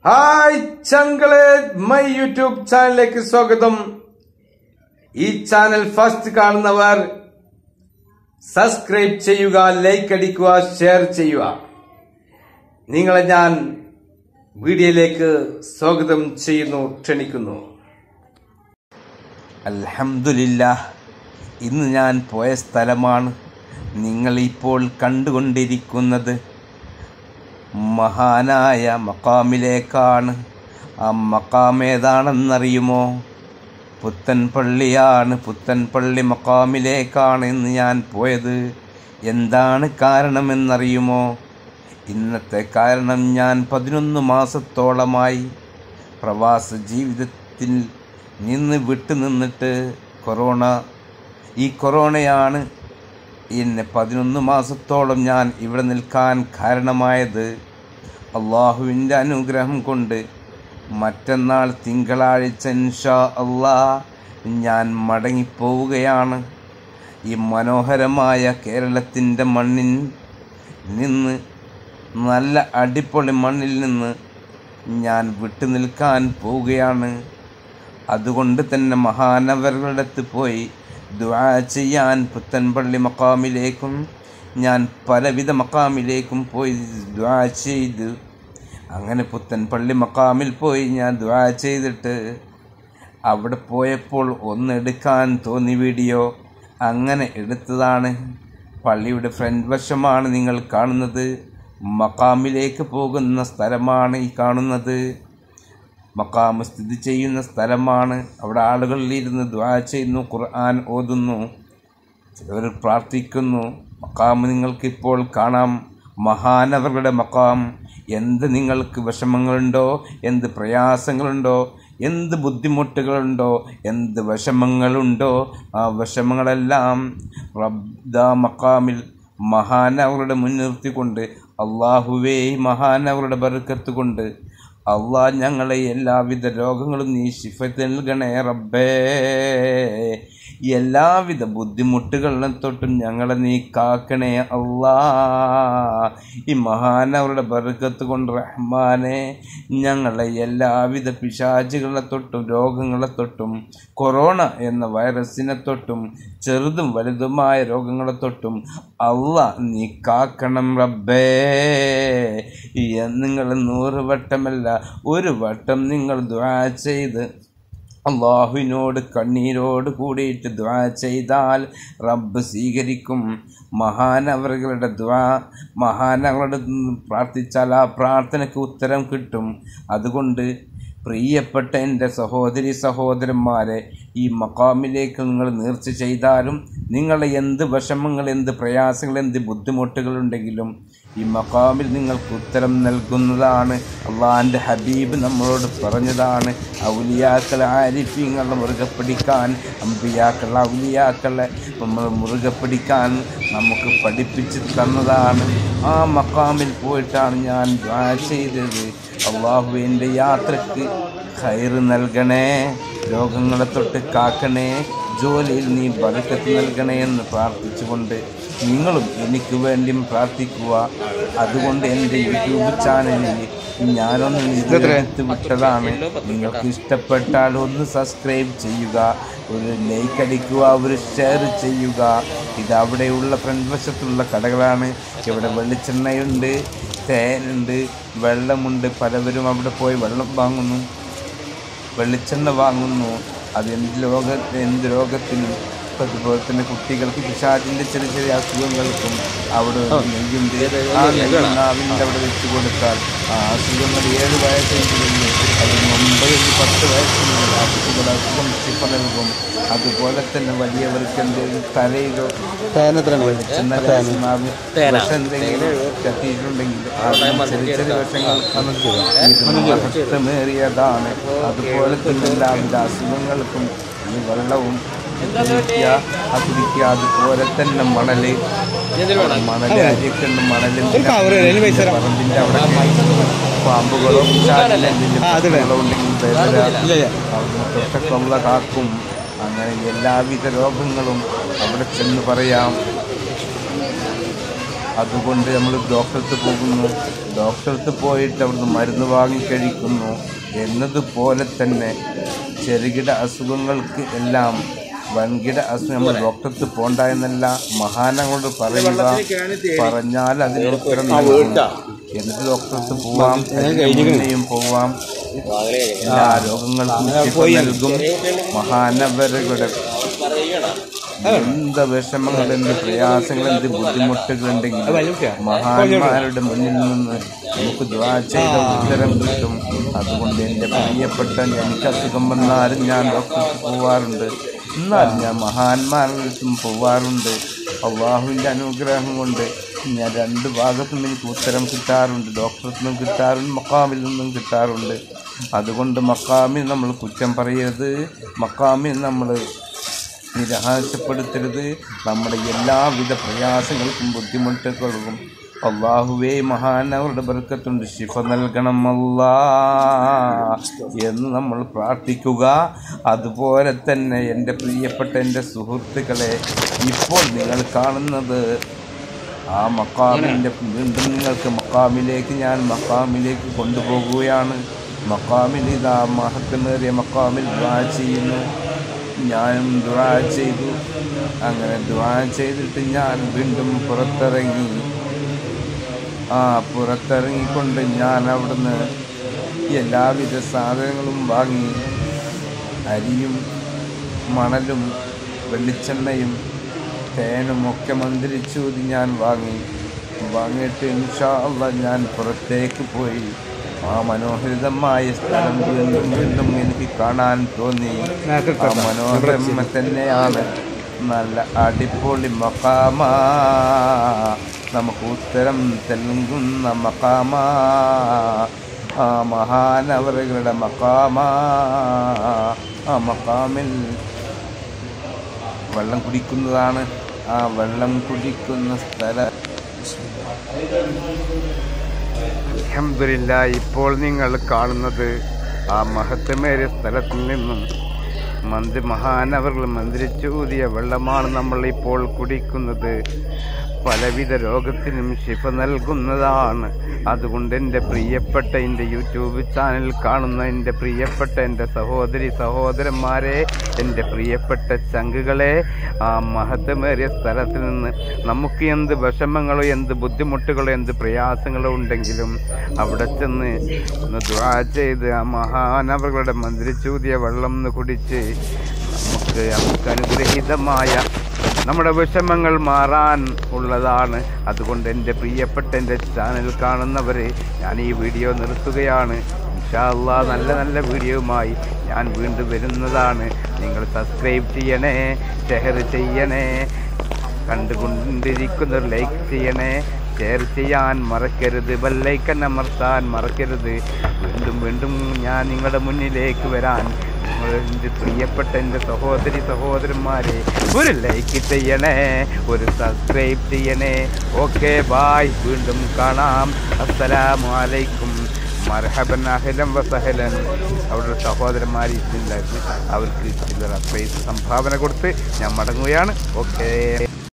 hi ചങ്കളെ my YouTube ചാനലിലേക്ക് സ്വാഗതം ഈ ചാനൽ ഫസ്റ്റ് കാണുന്നവർ സബ്സ്ക്രൈബ് ചെയ്യുക ലൈക്ക് അടിക്കുക ഷെയർ ചെയ്യുക നിങ്ങളെ ഞാൻ വീഡിയോയിലേക്ക് സ്വാഗതം ചെയ്യുന്നു ക്ഷണിക്കുന്നു അൽഹംദുലില്ല ഇന്ന് ഞാൻ പോയ സ്ഥലമാണ് നിങ്ങൾ ഇപ്പോൾ കണ്ടുകൊണ്ടിരിക്കുന്നത് മഹാനായ മക്കാമിലേക്കാണ് ആ മക്കാം ഏതാണെന്നറിയുമോ പുത്തൻ പള്ളിയാണ് പുത്തൻ പള്ളി മക്കാമിലേക്കാണ് ഇന്ന് ഞാൻ പോയത് എന്താണ് കാരണമെന്നറിയുമോ ഇന്നത്തെ കാരണം ഞാൻ പതിനൊന്ന് മാസത്തോളമായി പ്രവാസ ജീവിതത്തിൽ നിന്ന് വിട്ടുനിന്നിട്ട് കൊറോണ ഈ കൊറോണയാണ് എന്നെ പതിനൊന്ന് മാസത്തോളം ഞാൻ ഇവിടെ നിൽക്കാൻ കാരണമായത് അള്ളാഹുവിൻ്റെ അനുഗ്രഹം കൊണ്ട് മറ്റന്നാൾ തിങ്കളാഴ്ച ഇൻഷാ അള്ളാ ഞാൻ മടങ്ങിപ്പോവുകയാണ് ഈ മനോഹരമായ കേരളത്തിൻ്റെ മണ്ണിൽ നിന്ന് നല്ല അടിപൊളി മണ്ണിൽ നിന്ന് ഞാൻ വിട്ടു നിൽക്കാൻ പോവുകയാണ് അതുകൊണ്ട് തന്നെ മഹാനവരുടെ അടുത്ത് പോയി ദുആ ചെയ്യാൻ പുത്തൻപള്ളി മക്കാമിലേക്കും ഞാൻ പലവിധ മക്കാമിലേക്കും പോയി ദുആ ചെയ്തു അങ്ങനെ പുത്തൻപള്ളി മക്കാമിൽ പോയി ഞാൻ ദുആ ചെയ്തിട്ട് അവിടെ പോയപ്പോൾ ഒന്ന് എടുക്കാൻ തോന്നി വീഡിയോ അങ്ങനെ എടുത്തതാണ് പള്ളിയുടെ ഫ്രണ്ട് വശമാണ് നിങ്ങൾ കാണുന്നത് മക്കാമിലേക്ക് പോകുന്ന സ്ഥലമാണ് ഈ കാണുന്നത് മക്കാമ് സ്ഥിതി ചെയ്യുന്ന സ്ഥലമാണ് അവിടെ ആളുകളിലിരുന്ന് ദ്വാ ചെയ്യുന്നു ഖുർആൻ ഓതുന്നു ചിലവർ പ്രാർത്ഥിക്കുന്നു മക്കാമ് നിങ്ങൾക്കിപ്പോൾ കാണാം മഹാനവരുടെ മക്കാം എന്ത് നിങ്ങൾക്ക് വിഷമങ്ങളുണ്ടോ എന്ത് പ്രയാസങ്ങളുണ്ടോ എന്ത് ബുദ്ധിമുട്ടുകളുണ്ടോ എന്ത് വിഷമങ്ങളുണ്ടോ ആ വിഷമങ്ങളെല്ലാം റബ്ദ മക്കാമിൽ മഹാനവരുടെ മുൻനിർത്തിക്കൊണ്ട് അള്ളാഹുവേ മഹാനവരുടെ ബർക്കത്ത് കൊണ്ട് അള്ളാ ഞങ്ങളെ എല്ലാവിധ രോഗങ്ങളും നീ ശിഫത്ത് നൽകണേ റബ്ബേ എല്ലാവിധ ബുദ്ധിമുട്ടുകളിലും തൊട്ടും ഞങ്ങളെ നീ കാക്കണേ അള്ളാ ഈ മഹാനവരുടെ ബർക്കത്ത് കൊണ്ട് റഹ്മാനെ ഞങ്ങളെ എല്ലാവിധ പിശാചുകളെ തൊട്ടും രോഗങ്ങളെ തൊട്ടും കൊറോണ എന്ന വൈറസിനെ തൊട്ടും ചെറുതും വലുതുമായ രോഗങ്ങളെ തൊട്ടും അള്ളാ നീ കാക്കണം റബ്ബേ നിങ്ങൾ നൂറ് വട്ടമല്ല ഒരു വട്ടം നിങ്ങൾ ദ്വാ ചെയ്ത് അള്ളാഹുവിനോട് കണ്ണീരോട് കൂടിയിട്ട് ദ്വാ ചെയ്താൽ റബ്ബ് സ്വീകരിക്കും മഹാനവറുകളുടെ ദ്വാ മഹാനവരുടെ പ്രാർത്ഥിച്ചാൽ ആ പ്രാർത്ഥനയ്ക്ക് ഉത്തരം കിട്ടും അതുകൊണ്ട് പ്രിയപ്പെട്ട എൻ്റെ സഹോദരി സഹോദരന്മാരെ ഈ മക്കാമിലേക്ക് നിങ്ങൾ നേർച്ച ചെയ്താലും നിങ്ങളെ എന്ത് വിഷമങ്ങൾ എന്ത് പ്രയാസങ്ങൾ എന്ത് ബുദ്ധിമുട്ടുകളുണ്ടെങ്കിലും ഈ മക്കാമിൽ നിങ്ങൾക്ക് ഉത്തരം നൽകുന്നതാണ് അള്ളാഹിൻ്റെ ഹബീബ് നമ്മളോട് പറഞ്ഞതാണ് ഔലിയാക്കളെ ആരിഫ്യങ്ങളെ മുറുകെ പിടിക്കാൻ അമ്പിയാക്കളെ ഔലിയാക്കളെ നമ്മൾ മുറുകെ പിടിക്കാൻ നമുക്ക് പഠിപ്പിച്ച് തന്നതാണ് ആ മക്കാമിൽ പോയിട്ടാണ് ഞാൻ ദ്വാ ചെയ്തത് അള്ളാഹു എൻ്റെ യാത്രക്ക് ഖൈറ് നൽകണേ രോഗങ്ങളെ തൊട്ട് കാക്കണേ ജോലിയിൽ നീ ബർക്കത്ത് നൽകണേ എന്ന് പ്രാർത്ഥിച്ചുകൊണ്ട് നിങ്ങളും എനിക്ക് വേണ്ടിയും പ്രാർത്ഥിക്കുക അതുകൊണ്ട് എൻ്റെ യൂട്യൂബ് ചാനലിൽ ഞാനൊന്ന് ഇതിലെടുത്ത് വിട്ടതാണ് നിങ്ങൾക്ക് ഇഷ്ടപ്പെട്ടാൽ ഒന്ന് സബ്സ്ക്രൈബ് ചെയ്യുക ഒരു ലൈക്ക് അടിക്കുക ഒരു ഷെയർ ചെയ്യുക ഇത് അവിടെയുള്ള ഫ്രണ്ട് വശത്തുള്ള കടകളാണ് ഇവിടെ വെളിച്ചെണ്ണയുണ്ട് തേനുണ്ട് വെള്ളമുണ്ട് പലവരും അവിടെ പോയി വെള്ളം വാങ്ങുന്നു വെളിച്ചെണ്ണ വാങ്ങുന്നു അത് എന്ത് ലോക എന്ത് രോഗത്തിനും അതുപോലെ തന്നെ കുട്ടികൾക്ക് പിശാചിൻ്റെ ചെറിയ ചെറിയ അസുഖങ്ങൾക്കും അവിടെ ഒരു നെയ്യുണ്ട് ആ നെയ്യ് നാവിൻ്റെ അവിടെ വെച്ച് കൊടുത്താൽ ആ അസുഖങ്ങൾ ഏഴ് വയസ്സെങ്കിലും അത് ഒമ്പത് പത്ത് വയസ്സിനുള്ളിൽ ആ കുട്ടികൾ അസുഖം ശിപ്പ നൽകും അതുപോലെ തന്നെ വലിയവർക്ക് എന്തെങ്കിലും തലയിലോ വെളിച്ചെണ്ണ നാവിൽ വിഷം എന്തെങ്കിലും കത്തിയിട്ടുണ്ടെങ്കിൽ അതിന് ചെറിയ ചെറിയ വിഷങ്ങൾ ഇഷ്ടമേറിയതാണ് അതുപോലെ തന്നെ എല്ലാവിധ അസുഖങ്ങൾക്കും ഈ വെള്ളവും കുടിക്കുക ആ കുടിക്കുക അതുപോലെ തന്നെ മണല് മണല് അരിയൊക്കെയുണ്ട് മണലും പറമ്പിന്റെ അവിടെ പാമ്പുകളോ പിശാചിനെന്തെങ്കിലും ഉണ്ടെങ്കിൽ അവിടുന്ന് തൊട്ടക്കൊള്ള കാക്കും അങ്ങനെ എല്ലാവിധ രോഗങ്ങളും അവിടെ ചെന്ന് പറയാം അതുകൊണ്ട് നമ്മൾ ഡോക്ടർക്ക് പോകുന്നു ഡോക്ടർക്ക് പോയിട്ട് അവിടുന്ന് മരുന്ന് വാങ്ങി കഴിക്കുന്നു എന്നതുപോലെ തന്നെ ചെറുകിട അസുഖങ്ങൾക്ക് എല്ലാം വൻകിട അസുഖം നമ്മൾ ഡോക്ടർക്ക് പോണ്ട എന്നല്ല മഹാനങ്ങളോട് പറയുക പറഞ്ഞാൽ അതിന് ഉത്തരം നൽകും എന്നിട്ട് ഡോക്ടർക്ക് പോവാം എവിടെയും പോവാം എല്ലാ രോഗങ്ങൾക്കും ശിഫ നൽകും മഹാനവരുടെ എന്ത് വിഷമങ്ങൾ എന്ത് പ്രയാസങ്ങൾ എന്ത് ബുദ്ധിമുട്ടുകളുണ്ടെങ്കിലും മഹാന്മാരുടെ മുന്നിൽ നിന്ന് നമുക്ക് ദ്വാ ചെയ്ത ഉത്തരം കിട്ടും അതുകൊണ്ട് എൻ്റെ പ്രിയപ്പെട്ട എനിക്ക് അസുഖം വന്നാലും ഞാൻ ഡോക്ടർക്ക് പോവാറുണ്ട് എന്നാലും ഞാൻ മഹാന്മാരുടെ അടുത്തും പോവാറുണ്ട് അള്ളാഹുവിൻ്റെ അനുഗ്രഹം കൊണ്ട് ഞാൻ രണ്ട് ഭാഗത്തും എനിക്ക് ഉത്തരം കിട്ടാറുണ്ട് ഡോക്ടറിൽ നിന്നും കിട്ടാറുണ്ട് മക്കാമിൽ നിന്നും കിട്ടാറുണ്ട് അതുകൊണ്ട് മക്കാമിൽ നമ്മൾ കുറ്റം പറയരുത് മക്കാമിൽ നമ്മൾ നിരാശപ്പെടുത്തരുത് നമ്മുടെ എല്ലാവിധ പ്രയാസങ്ങൾക്കും ബുദ്ധിമുട്ടുകൾക്കും അള്ളാഹുവേ മഹാനവരുടെ ബർക്കത്തുണ്ട് ശിഫ നൽകണം അല്ലാ എന്ന് നമ്മൾ പ്രാർത്ഥിക്കുക അതുപോലെ തന്നെ എൻ്റെ പ്രിയപ്പെട്ട എൻ്റെ സുഹൃത്തുക്കളെ ഇപ്പോൾ നിങ്ങൾ കാണുന്നത് ആ മക്കാമിൻ്റെ വീണ്ടും നിങ്ങൾക്ക് മക്കാമിലേക്ക് ഞാൻ മക്കാമിലേക്ക് കൊണ്ടുപോകുകയാണ് മക്കാമിൽ ഇതാ മഹത്വമേറിയ മക്കാമിൽ ദ്വാ ചെയ്യുന്നു ഞാനും ദ്വാ ചെയ്തു അങ്ങനെ ദ്വാ ചെയ്തിട്ട് ഞാൻ വീണ്ടും പുറത്തിറങ്ങി ആ പുറത്തിറങ്ങിക്കൊണ്ട് ഞാൻ അവിടുന്ന് എല്ലാവിധ സാധനങ്ങളും വാങ്ങി അരിയും മണലും വെളിച്ചെണ്ണയും തേനും ഒക്കെ മന്ത്രിച്ചൂതി ഞാൻ വാങ്ങി വാങ്ങിയിട്ട് ഇൻഷാ അള്ളാ ഞാൻ പുറത്തേക്ക് പോയി ആ മനോഹരിതമായ സ്ഥലം വീണ്ടും വീണ്ടും എനിക്ക് കാണാൻ തോന്നി ആ മനോഹരം തന്നെയാണ് നല്ല അടിപൊളി മക്കാമ നമുക്ക് ഉത്തരം തെലുങ്കുന്ന മക്കാമ ആ മഹാനവറുകളുടെ മക്കാമ ആ മക്കാമിൽ വെള്ളം കുടിക്കുന്നതാണ് ആ വെള്ളം കുടിക്കുന്ന സ്ഥലം അൽഹംദുലില്ല ഇപ്പോൾ നിങ്ങൾ കാണുന്നത് ആ മഹത്വമേറിയ സ്ഥലത്തിൽ നിന്നും മന്ത്രി മഹാനവറുകൾ മന്ത്രിച്ചൂതിയ വെള്ളമാണ് നമ്മൾ ഇപ്പോൾ കുടിക്കുന്നത് പലവിധ രോഗത്തിനും ശിഫ നൽകുന്നതാണ് അതുകൊണ്ട് എൻ്റെ പ്രിയപ്പെട്ട എൻ്റെ യൂട്യൂബ് ചാനൽ കാണുന്ന എൻ്റെ പ്രിയപ്പെട്ട എൻ്റെ സഹോദരി സഹോദരന്മാരെ എൻ്റെ പ്രിയപ്പെട്ട ചങ്കുകളെ ആ മഹത്വമേറിയ സ്ഥലത്ത് നിന്ന് നമുക്ക് എന്ത് വിഷമങ്ങളോ എന്ത് ബുദ്ധിമുട്ടുകളോ എന്ത് പ്രയാസങ്ങളോ ഉണ്ടെങ്കിലും അവിടെ ചെന്ന് ഒന്ന് ദ്വാ ചെയ്ത് ആ മഹാനവറുകളുടെ മന്ത്രിച്ചൂതിയ വെള്ളം ഒന്ന് കുടിച്ച് നമുക്ക് നമുക്ക് അനുഗ്രഹീതമായ നമ്മുടെ വിഷമങ്ങൾ മാറാൻ ഉള്ളതാണ് അതുകൊണ്ട് എൻ്റെ പ്രിയപ്പെട്ട എൻ്റെ ചാനൽ കാണുന്നവരെ ഞാൻ ഈ വീഡിയോ നിർത്തുകയാണ് ഇൻഷാല്ലാ നല്ല നല്ല വീഡിയോയുമായി ഞാൻ വീണ്ടും വരുന്നതാണ് നിങ്ങൾ സബ്സ്ക്രൈബ് ചെയ്യണേ ഷെയർ ചെയ്യണേ കണ്ടുകൊണ്ടിരിക്കുന്നവർ ലൈക്ക് ചെയ്യണേ ഷെയർ ചെയ്യാൻ മറക്കരുത് ബെല്ലൈക്കൻ അമർത്താൻ മറക്കരുത് വീണ്ടും വീണ്ടും ഞാൻ നിങ്ങളുടെ മുന്നിലേക്ക് വരാൻ നിങ്ങൾ എൻ്റെ പ്രിയപ്പെട്ട എൻ്റെ സഹോദരി സഹോദരന്മാരെ ഒരു ലൈക്ക് ചെയ്യണേ ഒരു സബ്സ്ക്രൈബ് ചെയ്യണേ ഓക്കെ ബായ് വീണ്ടും കാണാം അസ്സലാമു അലൈക്കും മർഹബൻ അഹലം വസഹലൻ അവരുടെ സഹോദരന്മാർ ഇതില്ലായിരുന്നു അവർക്ക് ചില്ലറ പൈസ സംഭാവന കൊടുത്ത് ഞാൻ മടങ്ങുകയാണ് ഓക്കേ